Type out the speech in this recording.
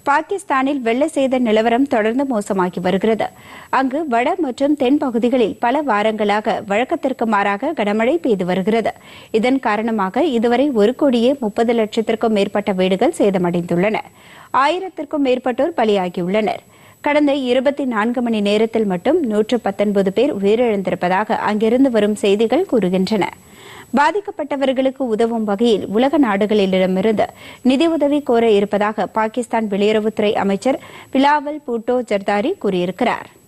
பாகிஸ்தானில் வெள்ள சேத நிலவரம் தொடர்ந்து மோசமாகி வருகிறது அங்கு வட மற்றும் தென் பகுதிகளில் பல வாரங்களாக வழக்கத்திற்கு மாறாக கனமழை பெய்து வருகிறது இதன் காரணமாக இதுவரை ஒரு கோடியே முப்பது லட்சத்திற்கும் மேற்பட்ட வீடுகள் சேதமடைந்துள்ளன ஆயிரத்திற்கும் மேற்பட்டோர் பலியாகியுள்ளனர் கடந்த இருபத்தி நான்கு மணி நேரத்தில் மட்டும் நூற்று பத்தொன்பது பேர் உயிரிழந்திருப்பதாக அங்கிருந்து வரும் செய்திகள் கூறுகின்றன பாதிக்கப்பட்டவர்களுக்கு உதவும் வகையில் உலக நாடுகளிடமிருந்து நிதியுதவி கோர இருப்பதாக பாகிஸ்தான் வெளியுறவுத்துறை அமைச்சர் பிலாவல் பூட்டோ ஜர்தாரி கூறியிருக்கிறார்